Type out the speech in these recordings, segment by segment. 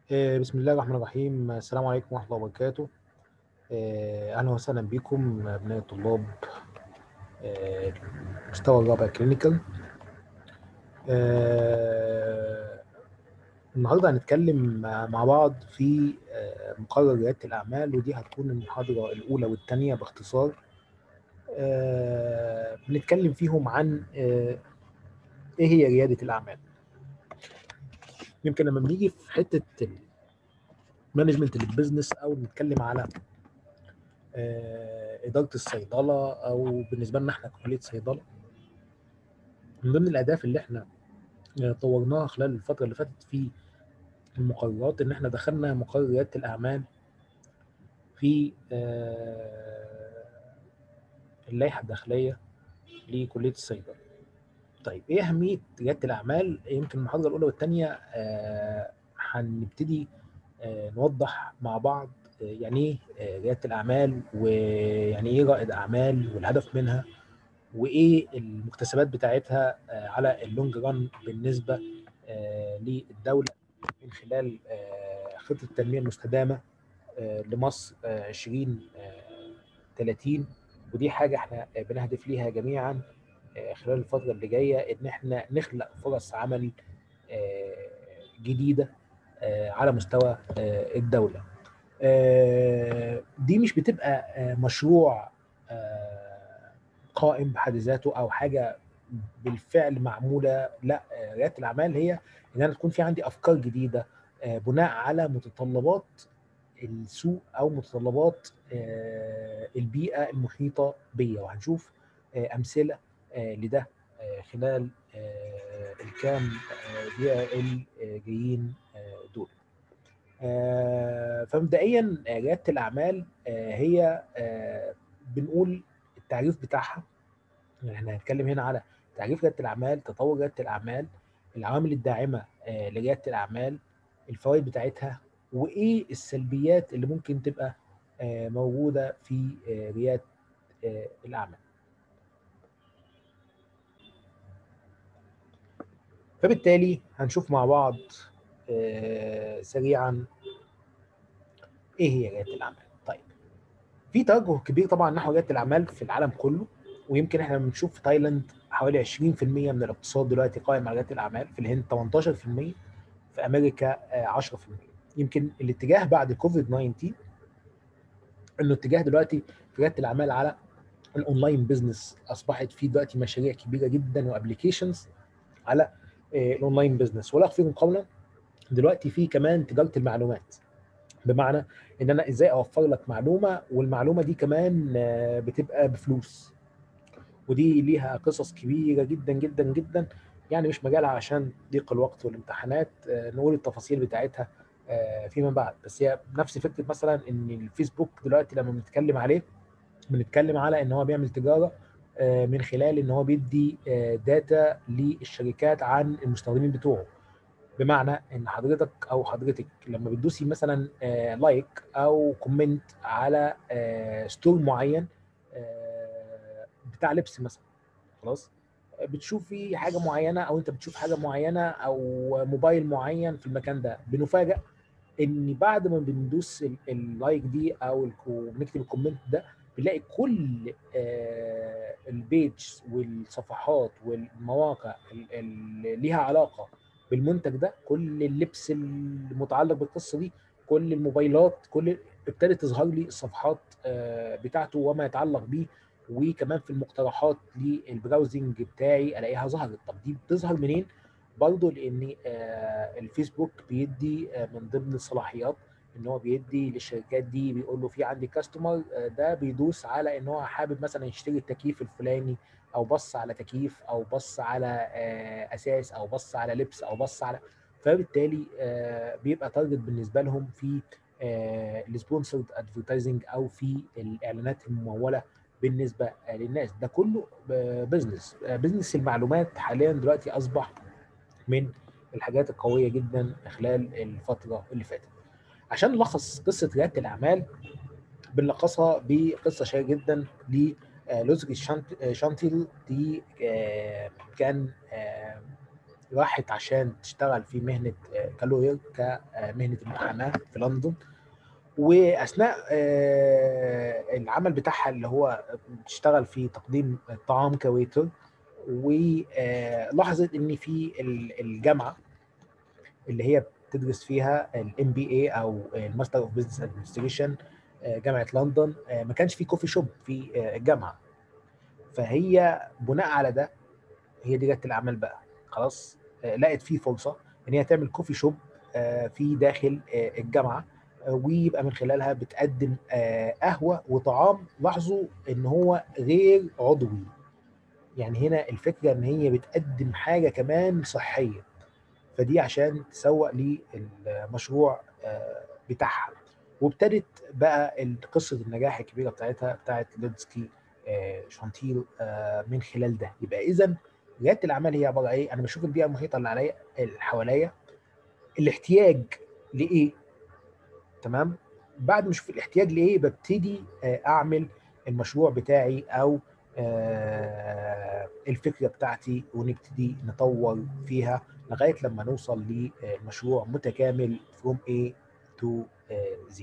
آه، بسم الله الرحمن الرحيم السلام عليكم ورحمة الله وبركاته آه، أهلا وسهلا بكم أبناء الطلاب آه، المستوى الرابع كلينيكال آه، النهاردة هنتكلم مع بعض في آه، مقرر ريادة الأعمال ودي هتكون المحاضرة الأولى والثانية باختصار آه، بنتكلم فيهم عن آه، إيه هي ريادة الأعمال يمكن لما بنيجي في حتة مانجمنت للبزنس أو نتكلم على آه، إدارة الصيدلة أو بالنسبة لنا إحنا كلية صيدلة من ضمن الأهداف اللي إحنا آه، طورناها خلال الفترة اللي فاتت في المقررات إن إحنا دخلنا مقرر ريادة الأعمال في آه، اللائحة الداخلية لكلية الصيدلة. طيب إيه أهمية ريادة الأعمال؟ يمكن المحاضرة الأولى والثانية آه، هنبتدي آه، نوضح مع بعض آه، يعني إيه آه، ريادة الأعمال ويعني إيه رائد أعمال والهدف منها وايه المكتسبات بتاعتها آه، على اللونج ران بالنسبه آه، للدوله من خلال آه، خطه التنميه المستدامه آه، لمصر آه، 20 آه، 30 ودي حاجه احنا آه، بنهدف ليها جميعا آه، خلال الفتره اللي جايه ان احنا نخلق فرص عمل آه، جديده آه، على مستوى آه، الدوله. آه، دي مش بتبقى آه، مشروع آه، قائم بحد ذاته او حاجه بالفعل معموله لا آه، رياده الاعمال هي ان انا تكون في عندي افكار جديده آه، بناء على متطلبات السوق او متطلبات آه، البيئه المحيطه بيا وهنشوف آه، امثله آه، لده آه، خلال آه، الكام آه، دقيقه الجايين آه، دول. آه، فمبدئيا آه، رياده الاعمال آه، هي آه، بنقول التعريف بتاعها يعني احنا هنتكلم هنا على تعريف رياده الاعمال تطور رياده الاعمال العوامل الداعمه آه، لرياده الاعمال الفوائد بتاعتها وايه السلبيات اللي ممكن تبقى آه، موجوده في آه، رياده آه، الاعمال فبالتالي هنشوف مع بعض آه، سريعا ايه هي رياده الاعمال طيب في توجه كبير طبعا نحو رياده الاعمال في العالم كله ويمكن احنا بنشوف في تايلاند حوالي 20% من الاقتصاد دلوقتي قائم على رياده الاعمال في الهند 18% في امريكا آه، 10% يمكن الاتجاه بعد كوفيد 19 انه اتجاه دلوقتي في رياده الاعمال على الاونلاين بزنس اصبحت في دلوقتي مشاريع كبيره جدا وابلكيشنز على آه، الاونلاين بزنس ولا اخفيكم قولا دلوقتي في كمان تجاره المعلومات بمعنى ان انا ازاي اوفر لك معلومه والمعلومه دي كمان آه، بتبقى بفلوس ودي ليها قصص كبيره جدا جدا جدا يعني مش مجالها عشان ضيق الوقت والامتحانات آه، نقول التفاصيل بتاعتها آه، فيما بعد بس هي نفس فكره مثلا ان الفيسبوك دلوقتي لما بنتكلم عليه بنتكلم على ان هو بيعمل تجاره آه، من خلال ان هو بيدي آه، داتا للشركات عن المستخدمين بتوعه بمعنى ان حضرتك او حضرتك لما بتدوسي مثلا آه، لايك او كومنت على آه، ستور معين آه، بتاع لبس مثلا خلاص بتشوفي حاجه معينه او انت بتشوف حاجه معينه او موبايل معين في المكان ده بنفاجئ ان بعد ما بندوس ال- اللايك دي او الكو- بنكتب الكومنت ده بنلاقي كل آه، البيج والصفحات والمواقع ال- اللي ليها علاقه بالمنتج ده كل اللبس المتعلق بالقصه دي كل الموبايلات كل ابتدت تظهر لي الصفحات آه، بتاعته وما يتعلق بيه وكمان في المقترحات للبراوزنج بتاعي الاقيها ظهرت طب دي بتظهر منين برضه لان آه، الفيسبوك بيدي آه، من ضمن الصلاحيات ان هو بيدي للشركات دي بيقول له في عندي كاستمر ده بيدوس على ان هو حابب مثلا يشتري التكييف الفلاني او بص على تكييف او بص على آه، اساس او بص على لبس او بص على فبالتالي آه، بيبقى تارجت بالنسبه لهم في السبونسرد ادفرتايزنج او في الاعلانات المموله بالنسبه آه، للناس ده كله بزنس بزنس المعلومات حاليا دلوقتي اصبح من الحاجات القويه جدا خلال الفتره اللي فاتت عشان نلخص قصه رياده الاعمال بنلخصها بقصه شهيره جدا لوزري شانتيل دي آه، كان آه، راحت عشان تشتغل في مهنه آه، كلوير كمهنه المحاماه في لندن واثناء آه، العمل بتاعها اللي هو بتشتغل في تقديم الطعام كويتر ولاحظت ان في ال- الجامعه اللي هي بتدرس فيها الام بي اي او الماستر اوف بزنس ادمنستريشن جامعه لندن آه، ما كانش في كوفي شوب في آه، الجامعه فهي بناء على ده هي دي رياده الاعمال بقى خلاص آه، لقت فيه فرصه ان هي تعمل كوفي شوب آه، في داخل آه، الجامعه آه، ويبقى من خلالها بتقدم آه، قهوه وطعام لاحظوا ان هو غير عضوي يعني هنا الفكره ان هي بتقدم حاجه كمان صحيه فدي عشان تسوق للمشروع آه، بتاعها وابتدت بقى قصه النجاح الكبيره بتاعتها بتاعت ليدسكي آه، شانتيل آه، من خلال ده يبقى اذا رياده الاعمال هي عباره عن ايه؟ انا بشوف البيئه المحيطه اللي عليا اللي حواليا الاحتياج لايه؟ تمام؟ بعد ما اشوف الاحتياج لايه ببتدي آه، اعمل المشروع بتاعي او آه، الفكره بتاعتي ونبتدي نطور فيها لغايه لما نوصل لمشروع متكامل from A to آه، Z.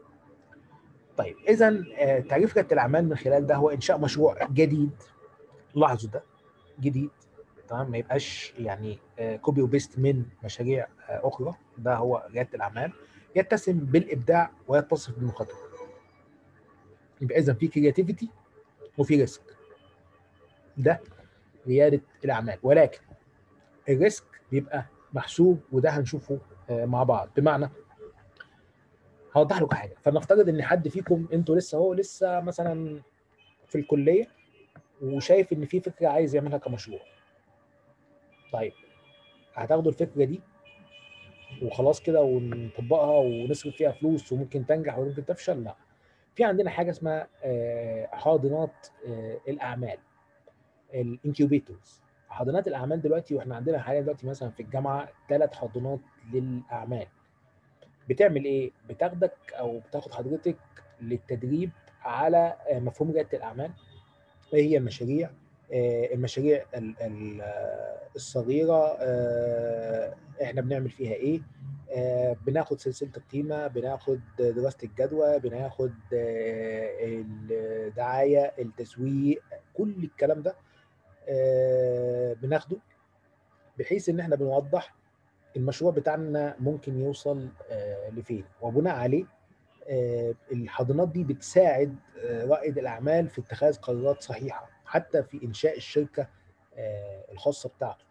طيب اذا آه، تعريف رياده الاعمال من خلال ده هو انشاء مشروع جديد لاحظوا ده جديد تمام ما يبقاش يعني كوبي وبيست من مشاريع آه، اخرى ده هو رياده الاعمال يتسم بالابداع ويتصف بالمخاطره يبقى اذا في كرياتيفيتي وفي ريسك ده رياده الاعمال ولكن الريسك بيبقى محسوب وده هنشوفه آه، مع بعض بمعنى هوضح لكم حاجه فلنفترض ان حد فيكم انتوا لسه هو لسه مثلا في الكليه وشايف ان في فكره عايز يعملها كمشروع طيب هتاخدوا الفكره دي وخلاص كده ونطبقها ونصرف فيها فلوس وممكن تنجح وممكن تفشل لا في عندنا حاجه اسمها آه، حاضنات آه، الاعمال الانكيوبيتورز حاضنات الاعمال دلوقتي واحنا عندنا حاليا دلوقتي مثلا في الجامعه ثلاث حاضنات للاعمال بتعمل ايه بتاخدك او بتاخد حضرتك للتدريب على آه، مفهوم رياده الاعمال ايه هي المشاريع آه، المشاريع ال- ال- آه، الصغيره آه، احنا بنعمل فيها ايه آه، بناخد سلسله القيمه بناخد دراسه الجدوى بناخد آه، الدعايه التسويق كل الكلام ده آه، بناخده بحيث ان احنا بنوضح المشروع بتاعنا ممكن يوصل آه، لفين وبناء عليه آه، الحاضنات دي بتساعد آه، رائد الاعمال في اتخاذ قرارات صحيحه حتى في انشاء الشركه آه، الخاصه بتاعته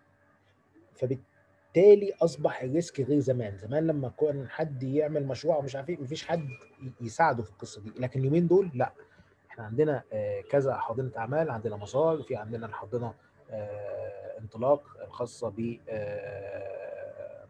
فبالتالي اصبح الريسك غير زمان زمان لما كان حد يعمل مشروع ومش عارف ايه مفيش حد ي- يساعده في القصه دي لكن اليومين دول لا احنا عندنا آه، كذا حاضنه اعمال عندنا مسار في عندنا الحاضنه آه، انطلاق الخاصه ب آه،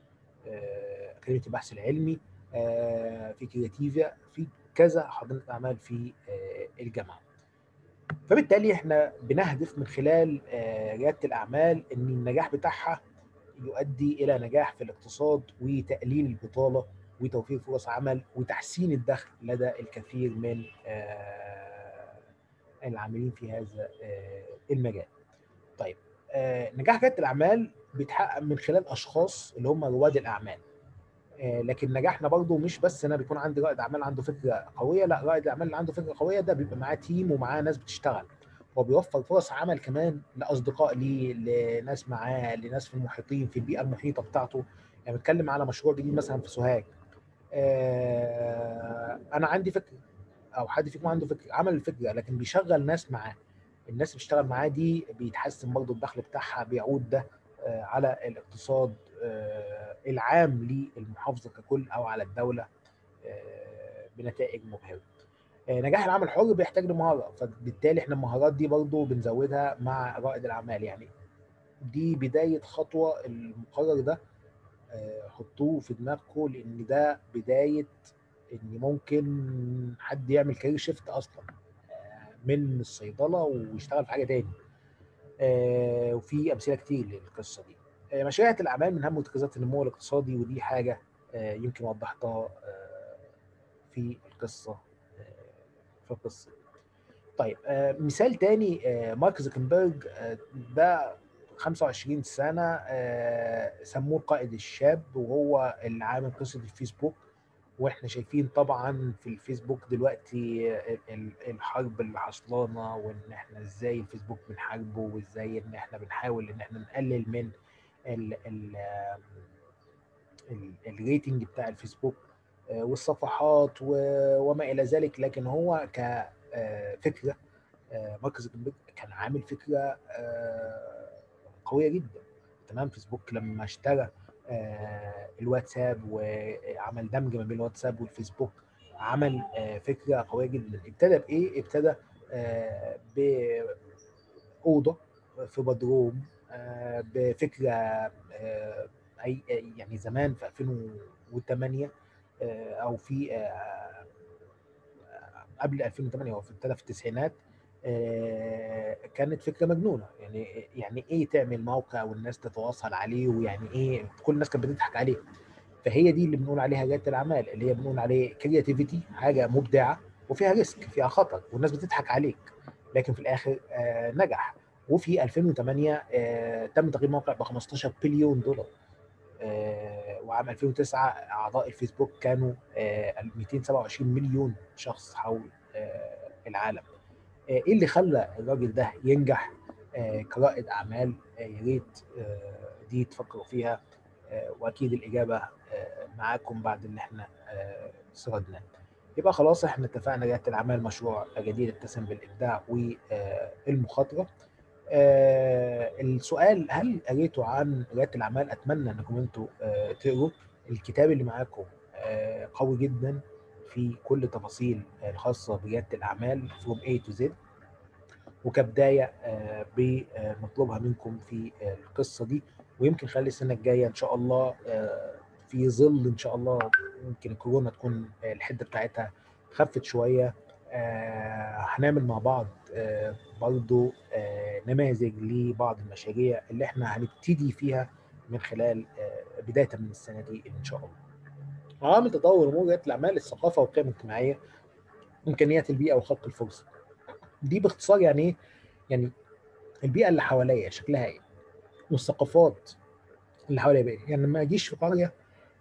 آه، اكاديميه البحث العلمي آه، في كرياتيفيا في كذا حاضنه اعمال في آه، الجامعه فبالتالي احنا بنهدف من خلال آه، رياده الاعمال ان النجاح بتاعها يؤدي الى نجاح في الاقتصاد وتقليل البطاله وتوفير فرص عمل وتحسين الدخل لدى الكثير من آه، العاملين في هذا آه، المجال. طيب آه، نجاح رياده الاعمال بيتحقق من خلال اشخاص اللي هم رواد الاعمال. آه، لكن نجاحنا برضو مش بس انا بيكون عندي رائد اعمال عنده فكره قويه لا رائد الاعمال اللي عنده فكره قويه ده بيبقى معاه تيم ومعاه ناس بتشتغل هو بيوفر فرص عمل كمان لاصدقاء ليه لناس معاه لناس في المحيطين في البيئه المحيطه بتاعته يعني بتكلم على مشروع جديد مثلا في سوهاج آه، انا عندي فكره او حد فيكم عنده فكره عمل الفكره لكن بيشغل ناس معاه الناس اللي بتشتغل معاه دي بيتحسن برضه الدخل بتاعها بيعود ده آه، على الاقتصاد آه، العام للمحافظه ككل او على الدوله آه، بنتائج مبهره. آه، نجاح العمل الحر بيحتاج لمهاره فبالتالي احنا المهارات دي برضو بنزودها مع رائد الاعمال يعني دي بدايه خطوه المقرر ده آه، حطوه في دماغكم لان ده بدايه ان ممكن حد يعمل كارير شيفت اصلا آه، من الصيدله ويشتغل في حاجه تاني آه، وفي امثله كتير للقصه دي آه، مشاريع الاعمال من اهم متخذات النمو الاقتصادي ودي حاجه آه، يمكن وضحتها آه، في القصه آه، في القصه طيب آه، مثال تاني آه، مارك زوكنبرج آه، ده 25 سنه سموه القائد الشاب وهو اللي عامل قصه الفيسبوك واحنا شايفين طبعا في الفيسبوك دلوقتي الحرب اللي حصلانه وان احنا ازاي الفيسبوك بنحاربه وازاي ان احنا بنحاول ان احنا نقلل من ال ال الريتنج بتاع الفيسبوك والصفحات وما الى ذلك لكن هو كفكره مارك زوكربيرج كان عامل فكره قويه جدا تمام فيسبوك لما اشترى الواتساب وعمل دمج ما بين الواتساب والفيسبوك عمل فكره قويه جدا ابتدى بايه ابتدى باوضه في بدروم بفكره اي يعني زمان في 2008 او في قبل 2008 هو ابتدى في التسعينات كانت فكره مجنونه يعني يعني ايه تعمل موقع والناس تتواصل عليه ويعني ايه كل الناس كانت بتضحك عليه فهي دي اللي بنقول عليها رياده الاعمال اللي هي بنقول عليه كرياتيفيتي حاجه مبدعه وفيها ريسك فيها خطر والناس بتضحك عليك لكن في الاخر آه نجح وفي 2008 آه تم تقييم موقع ب 15 بليون دولار آه وعام 2009 اعضاء الفيسبوك كانوا 227 مليون شخص حول العالم ايه اللي خلى الراجل ده ينجح كرائد اعمال يا ريت دي تفكروا فيها واكيد الاجابه معاكم بعد اللي احنا سردناه يبقى خلاص احنا اتفقنا رياده الاعمال مشروع جديد اتسم بالابداع والمخاطره السؤال هل قريتوا عن رياده الاعمال اتمنى انكم انتوا تقروا الكتاب اللي معاكم قوي جدا في كل التفاصيل الخاصه برياده الاعمال from A to Z وكبدايه بنطلبها منكم في القصه دي ويمكن خلال السنه الجايه ان شاء الله في ظل ان شاء الله يمكن الكورونا تكون الحده بتاعتها خفت شويه هنعمل مع بعض برضو نماذج لبعض المشاريع اللي احنا هنبتدي فيها من خلال بدايه من السنه دي ان شاء الله. عوامل تطور امور رياده الاعمال الثقافه والقيم الاجتماعيه امكانيات البيئه وخلق الفرصه. دي باختصار يعني ايه؟ يعني البيئه اللي حواليا شكلها ايه؟ والثقافات اللي حواليا ايه؟ يعني ما اجيش في قريه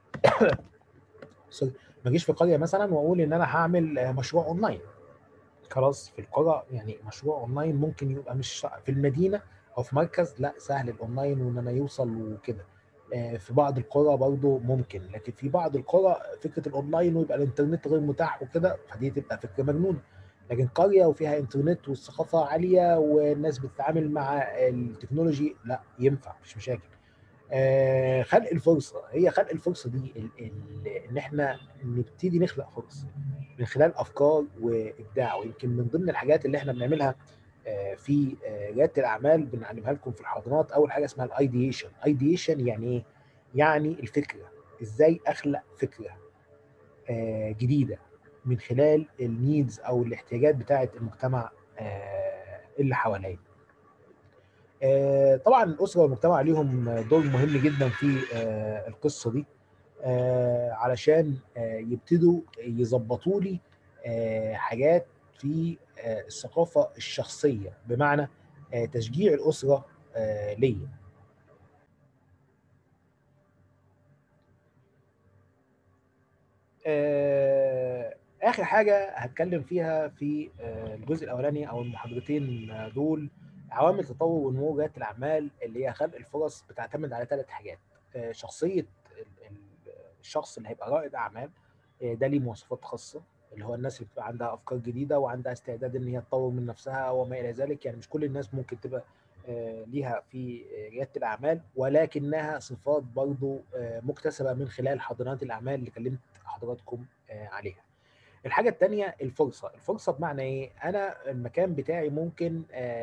سوري ما اجيش في قريه مثلا واقول ان انا هعمل مشروع اونلاين خلاص في القرى يعني مشروع اونلاين ممكن يبقى مش في المدينه او في مركز لا سهل الاونلاين وان انا يوصل وكده في بعض القرى برضه ممكن لكن في بعض القرى فكره الاونلاين ويبقى الانترنت غير متاح وكده فدي تبقى فكره مجنونه لكن قريه وفيها انترنت والثقافه عاليه والناس بتتعامل مع التكنولوجي لا ينفع مش مشاكل آه خلق الفرصه هي خلق الفرصه دي ال ال ان احنا نبتدي نخلق فرص من خلال افكار وابداع ويمكن من ضمن الحاجات اللي احنا بنعملها آه في آه رياده الاعمال بنعلمها لكم في الحاضنات اول حاجه اسمها الايديشن ايديشن يعني ايه يعني الفكره ازاي اخلق فكره جديده من خلال النيدز او الاحتياجات بتاعه المجتمع اللي حواليا طبعا الاسره والمجتمع ليهم دور مهم جدا في القصه دي علشان يبتدوا يظبطوا لي حاجات في الثقافه الشخصيه بمعنى تشجيع الاسره ليا اخر حاجه هتكلم فيها في الجزء الاولاني او المحاضرتين دول عوامل تطور ونمو رياده الاعمال اللي هي خلق الفرص بتعتمد على ثلاث حاجات شخصيه الشخص اللي هيبقى رائد اعمال ده ليه مواصفات خاصه اللي هو الناس اللي بتبقى عندها افكار جديده وعندها استعداد ان هي تطور من نفسها وما الى ذلك يعني مش كل الناس ممكن تبقى ليها في رياده الاعمال ولكنها صفات برضو مكتسبه من خلال حاضنات الاعمال اللي كلمت حضراتكم عليها الحاجه الثانيه الفرصه الفرصه بمعنى ايه انا المكان بتاعي ممكن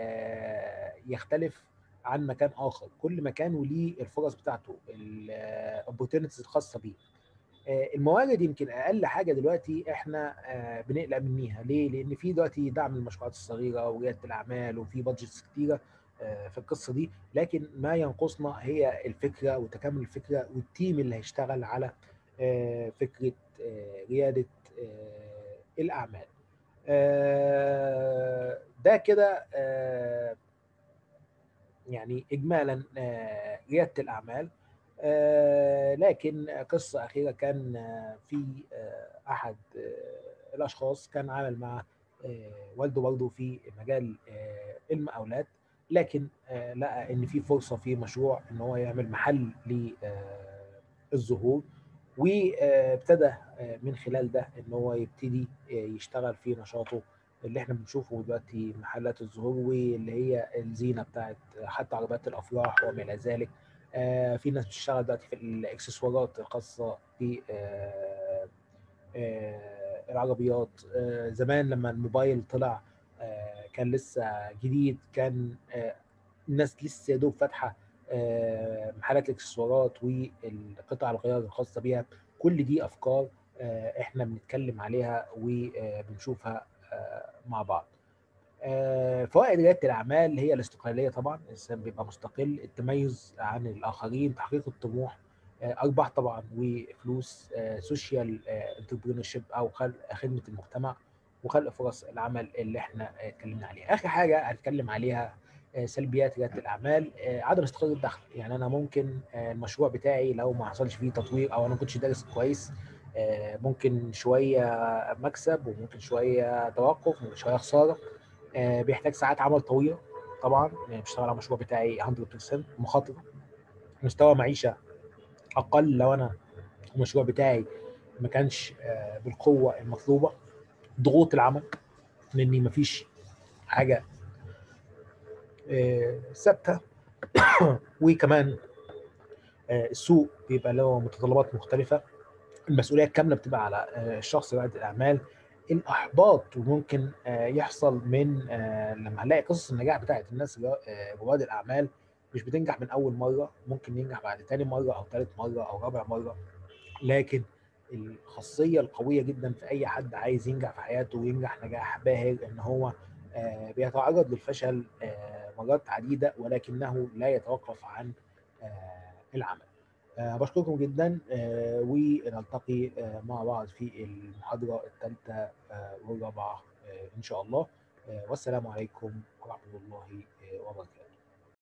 يختلف عن مكان اخر كل مكان وليه الفرص بتاعته الاوبورتونيتيز الخاصه بيه الموارد يمكن اقل حاجه دلوقتي احنا بنقلق منيها ليه لان في دلوقتي دعم المشروعات الصغيره ورياده الاعمال وفي بادجتس كتيره في القصه دي لكن ما ينقصنا هي الفكره وتكامل الفكره والتيم اللي هيشتغل على فكره رياده الاعمال ده كده يعني اجمالا آه، رياده الاعمال آه، لكن قصه اخيره كان آه، في آه، احد آه، الاشخاص كان عامل مع آه، والده برضه في مجال آه، المقاولات لكن آه، لقى ان في فرصه في مشروع ان هو يعمل محل للزهور وابتدى آه، من خلال ده ان هو يبتدي آه، يشتغل في نشاطه اللي احنا بنشوفه دلوقتي محلات الزهور واللي هي الزينه بتاعت حتى عربيات الافراح وما الى ذلك آه، في ناس بتشتغل دلوقتي في الاكسسوارات الخاصه ب آه، آه، العربيات آه، زمان لما الموبايل طلع آه، كان لسه جديد كان آه، الناس لسه يا دوب فاتحه آه، محلات الاكسسوارات والقطع الغيار الخاصه بيها كل دي افكار آه، احنا بنتكلم عليها وبنشوفها آه، مع بعض آه، فوائد رياده الاعمال هي الاستقلاليه طبعا الانسان بيبقى مستقل التميز عن الاخرين تحقيق الطموح آه، ارباح طبعا وفلوس آه، سوشيال انتربرينور شيب او خلق خدمه المجتمع وخلق فرص العمل اللي احنا آه، اتكلمنا عليها اخر حاجه هنتكلم عليها آه، سلبيات رياده الاعمال آه، عدم استقرار الدخل يعني انا ممكن آه، المشروع بتاعي لو ما حصلش فيه تطوير او انا ما كنتش دارس كويس آه، ممكن شويه مكسب وممكن شويه توقف وممكن شويه خساره آه، بيحتاج ساعات عمل طويله طبعا يعني بشتغل على المشروع بتاعي 100% مخاطره مستوى معيشه اقل لو انا المشروع بتاعي ما كانش آه، بالقوه المطلوبه ضغوط العمل لاني مفيش حاجه آه، ثابته وكمان آه، السوق بيبقى له متطلبات مختلفه المسؤوليه الكامله بتبقى على آه، الشخص رائد الاعمال الاحباط وممكن آه، يحصل من آه، لما هنلاقي قصص النجاح بتاعت الناس اللي هو، آه، رواد الاعمال مش بتنجح من اول مره ممكن ينجح بعد تاني مره او تالت مره او رابع مره لكن الخاصيه القويه جدا في اي حد عايز ينجح في حياته وينجح نجاح باهر ان هو آه، بيتعرض للفشل آه، مرات عديده ولكنه لا يتوقف عن آه، العمل آه، بشكركم جدا آه، ونلتقي آه، مع بعض في المحاضرة الثالثة آه، والرابعة آه، إن شاء الله آه، والسلام عليكم ورحمة الله آه، وبركاته